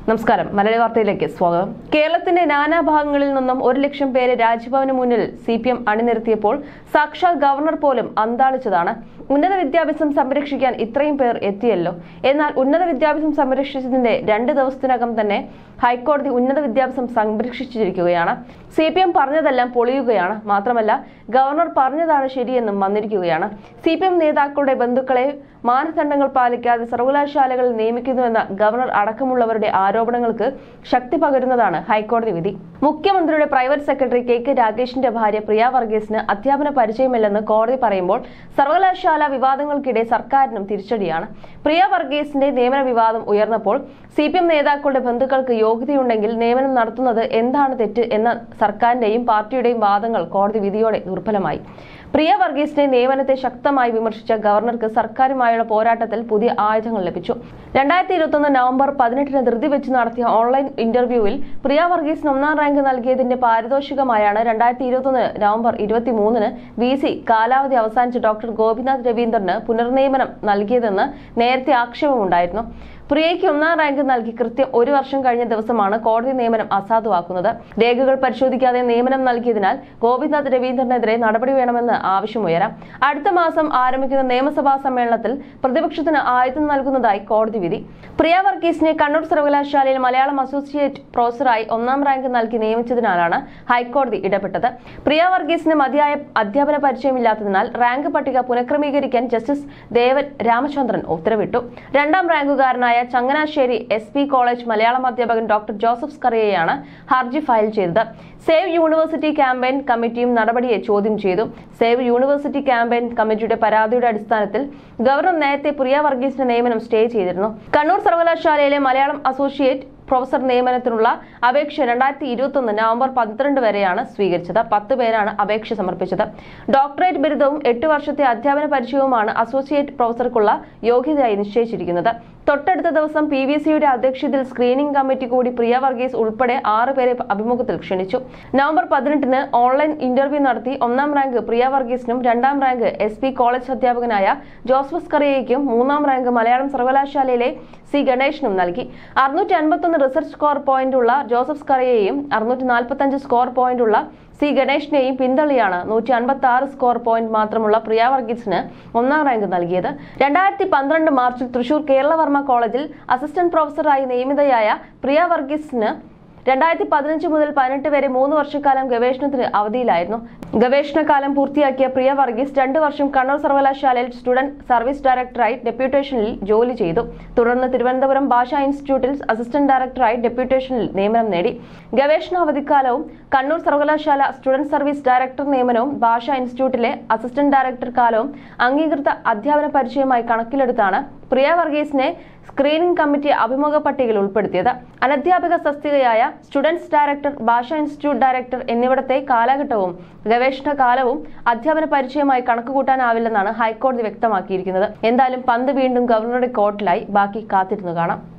നമസ്കാരം മലയാളി വാർത്തയിലേക്ക് സ്വാഗതം കേരളത്തിന്റെ നാനാഭാഗങ്ങളിൽ നിന്നും ഒരു ലക്ഷം പേരെ രാജ്ഭവന് മുന്നിൽ സി പി എം അണിനിരത്തിയപ്പോൾ സാക്ഷാൽ ഗവർണർ പോലും അന്താളിച്ചതാണ് ഉന്നത വിദ്യാഭ്യാസം സംരക്ഷിക്കാൻ ഇത്രയും പേർ എത്തിയല്ലോ എന്നാൽ ഉന്നത വിദ്യാഭ്യാസം സംരക്ഷിച്ചതിന്റെ രണ്ട് ദിവസത്തിനകം തന്നെ ഹൈക്കോടതി ഉന്നത വിദ്യാഭ്യാസം സംരക്ഷിച്ചിരിക്കുകയാണ് സി പി എം പറഞ്ഞതെല്ലാം പൊളിയുകയാണ് മാത്രമല്ല ഗവർണർ പറഞ്ഞതാണ് ശരിയെന്നും വന്നിരിക്കുകയാണ് സി പി എം നേതാക്കളുടെ ബന്ധുക്കളെ മാനദണ്ഡങ്ങൾ പാലിക്കാതെ സർവകലാശാലകളിൽ നിയമിക്കുന്നുവെന്ന ഗവർണർ അടക്കമുള്ളവരുടെ ആരോപണങ്ങൾക്ക് ശക്തി പകരുന്നതാണ് ഹൈക്കോടതി വിധി മുഖ്യമന്ത്രിയുടെ പ്രൈവറ്റ് സെക്രട്ടറി കെ കെ രാഗേഷിന്റെ ഭാര്യ പ്രിയ വർഗീസിന് അധ്യാപന പരിചയമില്ലെന്ന് കോടതി പറയുമ്പോൾ സർവകലാശാല വിവാദങ്ങൾക്കിടെ സർക്കാരിനും തിരിച്ചടിയാണ് പ്രിയ വർഗീസിന്റെ നിയമന വിവാദം ഉയർന്നപ്പോൾ സി പി എം നേതാക്കളുടെ ബന്ധുക്കൾക്ക് യോഗ്യതയുണ്ടെങ്കിൽ നിയമനം നടത്തുന്നത് എന്താണ് തെറ്റ് എന്ന സർക്കാരിന്റെയും പാർട്ടിയുടെയും വാദങ്ങൾ കോടതി വിധിയോടെ ദുർബലമായി പ്രിയ വർഗീസിന്റെ നിയമനത്തെ ശക്തമായി വിമർശിച്ച ഗവർണർക്ക് സർക്കാരുമായുള്ള പോരാട്ടത്തിൽ പുതിയ ആയുധങ്ങൾ ലഭിച്ചു രണ്ടായിരത്തി ഇരുപത്തൊന്ന് നവംബർ പതിനെട്ടിന് ധൃതി വെച്ച് നടത്തിയ ഓൺലൈൻ ഇന്റർവ്യൂവിൽ പ്രിയ വർഗീസിന് ഒന്നാം റാങ്ക് നൽകിയതിന്റെ പാരിതോഷികമായാണ് രണ്ടായിരത്തി ഇരുപത്തൊന്ന് നവംബർ ഇരുപത്തി മൂന്നിന് വി സി കാലാവധി അവസാനിച്ച ഡോക്ടർ ഗോപിനാഥ് രവീന്ദ്രന് പുനർനിയമനം നൽകിയതെന്ന് നേരത്തെ ആക്ഷേപമുണ്ടായിരുന്നു പ്രിയയ്ക്ക് ഒന്നാം റാങ്ക് നൽകി കൃത്യം ഒരു വർഷം കഴിഞ്ഞ ദിവസമാണ് കോടതി നിയമനം അസാധുവാക്കുന്നത് രേഖകൾ പരിശോധിക്കാതെ നിയമനം നൽകിയതിനാൽ ഗോപിനാഥ് രവീന്ദ്രനെതിരെ നടപടി വേണമെന്ന് ആവശ്യമുയരാം അടുത്ത മാസം ആരംഭിക്കുന്ന നിയമസഭാ സമ്മേളനത്തിൽ പ്രതിപക്ഷത്തിന് ആയുധം നൽകുന്നതായി കോടതി വിധി പ്രിയ വർഗീസിനെ കണ്ണൂർ സർവകലാശാലയിൽ മലയാളം അസോസിയേറ്റ് പ്രൊഫസറായി ഒന്നാം റാങ്ക് നൽകി നിയമിച്ചതിനാലാണ് ഹൈക്കോടതി ഇടപെട്ടത് പ്രിയ വർഗീസിന് മതിയായ അധ്യാപന പരിചയമില്ലാത്തതിനാൽ റാങ്ക് പട്ടിക പുനഃക്രമീകരിക്കാൻ ജസ്റ്റിസ് ദേവൻ രാമചന്ദ്രൻ ഉത്തരവിട്ടു രണ്ടാം റാങ്കുകാരനായ Changanassery S P college Malayalam അധ്യാപകൻ ഡോക്ടർ ജോസഫ് സ്കറിയയാണ് ഹർജി ഫയൽ ചെയ്തത് സേവ് യൂണിവേഴ്സിറ്റി ക്യാമ്പയിൻ കമ്മിറ്റിയും നടപടിയെ ചോദ്യം ചെയ്തു സേവ് യൂണിവേഴ്സിറ്റി ക്യാമ്പയിൻ കമ്മിറ്റിയുടെ പരാതിയുടെ അടിസ്ഥാനത്തിൽ ഗവർണർ നേരത്തെ പ്രിയ വർഗീസിന്റെ നിയമനം സ്റ്റേ ചെയ്തിരുന്നു കണ്ണൂർ സർവകലാശാലയിലെ മലയാളം അസോസിയേറ്റ് പ്രൊഫസർ നിയമനത്തിനുള്ള അപേക്ഷ രണ്ടായിരത്തി ഇരുപത്തൊന്ന് നവംബർ പന്ത്രണ്ട് വരെയാണ് സ്വീകരിച്ചത് പത്ത് പേരാണ് അപേക്ഷ സമർപ്പിച്ചത് ഡോക്ടറേറ്റ് ബിരുദവും എട്ട് വർഷത്തെ അധ്യാപന പരിചയവുമാണ് അസോസിയേറ്റ് പ്രൊഫസർക്കുള്ള യോഗ്യതയായി നിശ്ചയിച്ചിരിക്കുന്നത് തൊട്ടടുത്ത ദിവസം പി വി സിയുടെ അധ്യക്ഷതയിൽ സ്ക്രീനിംഗ് കമ്മിറ്റി കൂടി പ്രിയ വർഗീസ് ഉൾപ്പെടെ ആറ് പേരെ അഭിമുഖത്തിൽ ക്ഷണിച്ചു നവംബർ പതിനെട്ടിന് ഓൺലൈൻ ഇന്റർവ്യൂ നടത്തി ഒന്നാം റാങ്ക് പ്രിയ വർഗീസിനും രണ്ടാം റാങ്ക് എസ് പി കോളേജ് അധ്യാപകനായ ജോസഫ് കറിയയ്ക്കും മൂന്നാം റാങ്ക് മലയാളം സർവകലാശാലയിലെ സി ഗണേഷിനും നൽകി അറുന്നൂറ്റി അൻപത്തൊന്ന് റിസർച്ച് സ്കോർ പോയിന്റ് ഉള്ള ജോസഫ് സ്കറിയയെയും അറുന്നൂറ്റി നാൽപ്പത്തഞ്ച് സ്കോർ പോയിന്റ് ഉള്ള സി ഗണേഷിനെയും പിന്തള്ളിയാണ് നൂറ്റി അൻപത്തി ആറ് സ്കോർ പോയിന്റ് മാത്രമുള്ള പ്രിയ വർഗീസിന് ഒന്നാം റാങ്ക് നൽകിയത് രണ്ടായിരത്തി പന്ത്രണ്ട് മാർച്ചിൽ തൃശൂർ കേരളവർമ്മ കോളേജിൽ അസിസ്റ്റന്റ് പ്രൊഫസറായി നിയമിതയായ പ്രിയ വർഗീസിന് രണ്ടായിരത്തി പതിനഞ്ച് മുതൽ പതിനെട്ട് വരെ മൂന്ന് വർഷക്കാലം ഗവേഷണത്തിന് അവധിയിലായിരുന്നു ഗവേഷണകാലം പൂർത്തിയാക്കിയ പ്രിയ വർഗീസ് രണ്ട് വർഷം കണ്ണൂർ സർവകലാശാലയിൽ സ്റ്റുഡന്റ് സർവീസ് ഡയറക്ടറായി ഡെപ്യൂട്ടേഷനിൽ ജോലി ചെയ്തു തുടർന്ന് തിരുവനന്തപുരം ഭാഷാ ഇൻസ്റ്റിറ്റ്യൂട്ടിൽ അസിസ്റ്റന്റ് ഡയറക്ടറായി ഡെപ്യൂട്ടേഷനിൽ നിയമനം നേടി ഗവേഷണ അവധിക്കാലവും കണ്ണൂർ സർവകലാശാല സ്റ്റുഡന്റ് സർവീസ് ഡയറക്ടർ നിയമനവും ഭാഷാ ഇൻസ്റ്റിറ്റ്യൂട്ടിലെ അസിസ്റ്റന്റ് ഡയറക്ടർ കാലവും അംഗീകൃത അധ്യാപന പരിചയമായി കണക്കിലെടുത്താണ് പ്രിയ വർഗീസിനെ സ്ക്രീനിംഗ് കമ്മിറ്റി അഭിമുഖ പട്ടികയിൽ ഉൾപ്പെടുത്തിയത് അനധ്യാപക തസ്തികയായ സ്റ്റുഡൻസ് ഡയറക്ടർ ഭാഷാ ഇൻസ്റ്റിറ്റ്യൂട്ട് ഡയറക്ടർ എന്നിവിടത്തെ കാലഘട്ടവും ഗവേഷണ കാലവും അധ്യാപന പരിചയമായി കണക്കുകൂട്ടാനാവില്ലെന്നാണ് ഹൈക്കോടതി വ്യക്തമാക്കിയിരിക്കുന്നത് എന്തായാലും പന്ത് വീണ്ടും ഗവർണറുടെ കോർട്ടിലായി ബാക്കി കാത്തിരുന്നു കാണാം